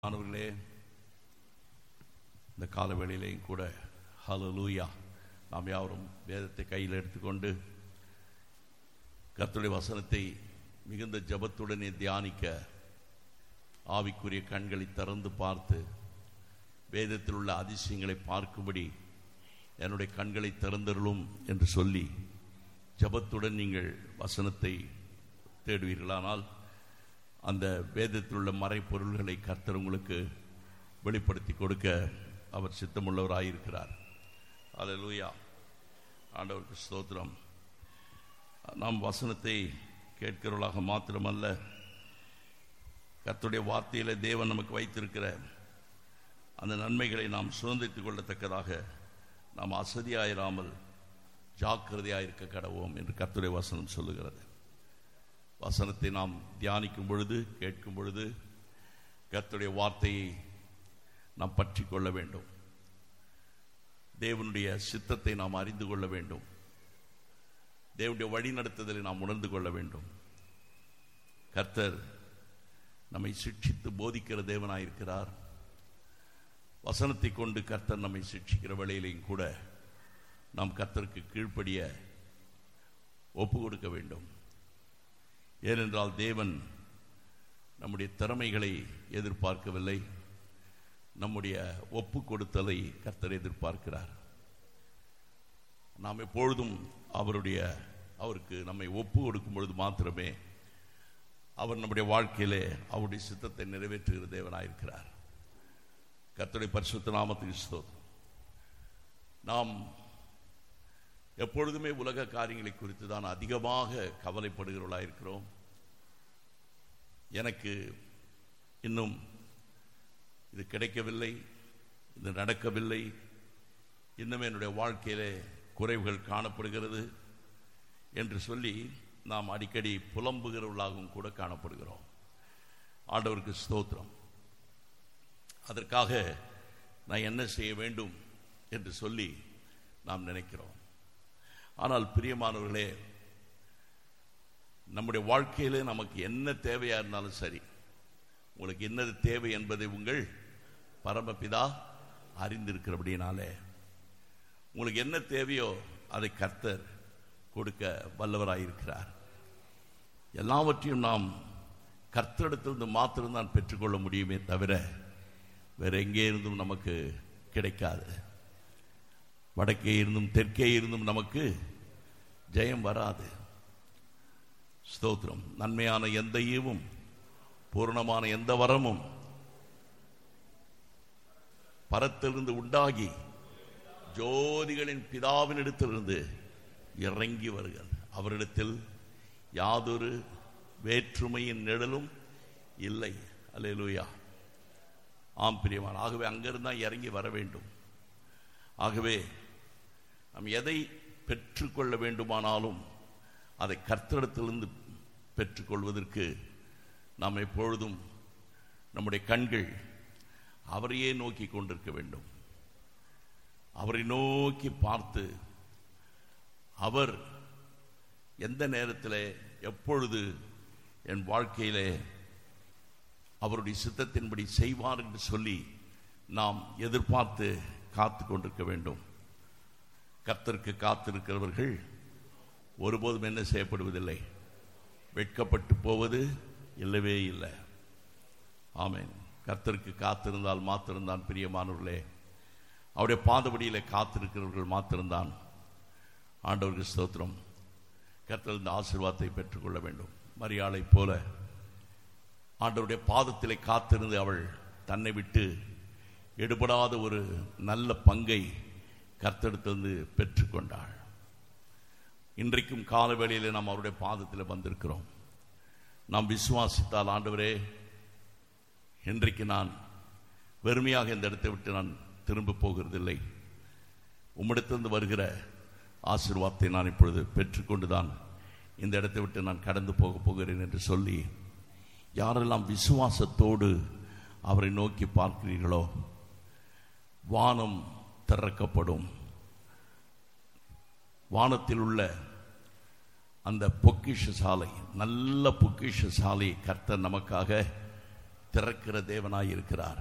மாணவர்களே இந்த கால வேளையிலையும் கூட ஹalleluya நாம் யாவரும் வேதத்தை கையில் எடுத்துக்கொண்டு கர்த்தருடைய வசனத்தை மிகுந்த ஜபத்துடனே தியானிக்க ஆவிக்குரிய கண்களை திறந்து பார்த்து வேதத்தில் உள்ள அதிசயங்களை பார்க்கும்படி என்னுடைய கண்களை திறந்தருளும் என்று சொல்லி ஜபத்துடன் நீங்கள் வசனத்தை தேடுவீர்களானால் அந்த வேதத்தில் உள்ள மறைப்பொருள்களை கர்த்தர் உங்களுக்கு வெளிப்படுத்தி கொடுக்க அவர் சித்தமுள்ளவராயிருக்கிறார் அல்லேலூயா ஆண்டவருக்கு ஸ்தோத்திரம் நாம் வசனத்தை கேட்கிறவர்களாக மாத்திரமல்ல கர்த்தருடைய வார்த்தையில தேவன் நமக்கு வைத்திருக்கிற அந்த நன்மைகளை நாம் சுதந்திரித்துக் கொள்ளத்தக்கதாக நாம் அசதியாயிராமல் ஜாக்கிரதையாயிருக்க கடவோம் என்று கர்த்தருடைய வசனம் சொல்லுகிறது வசனத்தை நாம் தியானிக்கும் பொழுது கேட்கும் பொழுது கர்த்தருடைய வார்த்தையை நாம் பற்றி கொள்ள வேண்டும் தேவனுடைய சித்தத்தை நாம் அறிந்து கொள்ள வேண்டும் தேவனுடைய வழிநடத்துதலை நாம் உணர்ந்து கொள்ள வேண்டும் கர்த்தர் நம்மை சிக்ஷித்து போதிக்கிற தேவனாயிருக்கிறார் வசனத்தை கொண்டு கர்த்தர் நம்மை சிக்ஷிக்கிற வேளையிலையும் கூட நாம் கர்த்தருக்கு கீழ்ப்படிய ஒப்பு கொடுக்க வேண்டும் ஏனென்றால் தேவன் நம்முடைய திறமைகளை எதிர்பார்க்கவில்லை நம்முடைய ஒப்பு கொடுத்தலை கர்த்தர் எதிர்பார்க்கிறார் நாம் எப்பொழுதும் அவருடைய அவருக்கு நம்மை ஒப்பு கொடுக்கும் பொழுது மாத்திரமே அவர் நம்முடைய வாழ்க்கையிலே அவருடைய சித்தத்தை நிறைவேற்றுகிற தேவனாயிருக்கிறார் கர்த்தருடைய பரிசுத்த நாமத்துக்கு ஸ்தோத்திரம் நாம் எப்பொழுதுமே உலக காரியங்களை குறித்து தான் அதிகமாக கவலைப்படுகிறவர்களாக இருக்கிறோம் எனக்கு இன்னும் இது கிடைக்கவில்லை இது நடக்கவில்லை இன்னும் என்னுடைய வாழ்க்கையிலே குறைவுகள் காணப்படுகிறது என்று சொல்லி நாம் அடிக்கடி புலம்புகிறவர்களாகவும் கூட காணப்படுகிறோம் ஆண்டவருக்கு ஸ்தோத்திரம் அதற்காக நான் என்ன செய்ய வேண்டும் என்று சொல்லி நாம் நினைக்கிறோம் ஆனால் பிரியமானவர்களே நம்முடைய வாழ்க்கையிலே நமக்கு என்ன தேவையா இருந்தாலும் சரி உங்களுக்கு என்னது தேவை என்பதை உங்கள் பரமபிதா அறிந்திருக்கிறபடினாலே உங்களுக்கு என்ன தேவையோ அதை கர்த்தர் கொடுக்க வல்லவராயிருக்கிறார் எல்லாவற்றையும் நாம் கர்த்தரிடத்திலிருந்து மாத்திரம்தான் பெற்றுக்கொள்ள முடியுமே தவிர வேற எங்கே இருந்தும் நமக்கு கிடைக்காது வடக்கே இருந்தும் தெற்கே இருந்தும் நமக்கு ஜெயம் வராது ஸ்தோத்திரம் நன்மையான எந்த ஈவும் பூர்ணமான எந்த வரமும் பரத்திலிருந்து உண்டாகி ஜோதிகளின் பிதாவினிடத்திலிருந்து இறங்கி வருகிறது அவரிடத்தில் யாதொரு வேற்றுமையின் நிழலும் இல்லை அல்லேலூயா ஆம் பிரியமான ஆகவே அங்கிருந்து தான் இறங்கி வர வேண்டும் ஆகவே நாம் எதை பெற்றுக்கொள்ள வேண்டுமானாலும் அதை கர்த்தரிடத்திலிருந்து பெற்றுக்கொள்வதற்கு நாம் எப்பொழுதும் நம்முடைய கண்கள் அவரையே நோக்கி கொண்டிருக்க வேண்டும் அவரை நோக்கி பார்த்து அவர் எந்த நேரத்தில் எப்பொழுது என் வாழ்க்கையிலே அவருடைய சித்தத்தின்படி செய்வார் என்று சொல்லி நாம் எதிர்பார்த்து காத்து கொண்டிருக்க வேண்டும் கர்த்தருக்கு காத்திருக்கிறவர்கள் ஒருபோதும் என்ன செய்யப்படுவதில்லை வெட்கப்பட்டு போவது இல்லவே இல்லை ஆமேன் கர்த்தருக்கு காத்திருந்தால் மாத்திருந்தான் பிரியமானவர்களே அவருடைய பாதபடியில் காத்திருக்கிறவர்கள் மாத்திருந்தான் ஆண்டவருக்கு ஸ்தோத்திரம் கர்த்தர் இந்த ஆசீர்வாதத்தை பெற்றுக்கொள்ள வேண்டும் மரியாளை போல ஆண்டவருடைய பாதத்திலே காத்திருந்து அவள் தன்னை விட்டு எடுபடாத ஒரு நல்ல பங்கை கர்த்தெடுத்திருந்து பெற்றுக்கொண்டாள் இன்றைக்கும் காலவேளையில் நாம் அவருடைய பாதத்தில் வந்திருக்கிறோம் நாம் விசுவாசித்தால் ஆண்டவரே இன்றைக்கு நான் வெறுமையாக இந்த இடத்தை விட்டு நான் திரும்ப போகிறதில்லை உம்மிடத்திலிருந்து வருகிற ஆசீர்வாதத்தை நான் இப்பொழுது பெற்றுக்கொண்டுதான் இந்த இடத்தை விட்டு நான் கடந்து போக போகிறேன் என்று சொல்லி யாரெல்லாம் விசுவாசத்தோடு அவரை நோக்கி பார்க்கிறீர்களோ வானம் திறக்கப்படும் வானத்தில் உள்ள அந்த பொக்கிஷ சாலை நல்ல பொக்கிஷ சாலையை கர்த்தர் நமக்காக திறக்கிற தேவனாய் இருக்கிறார்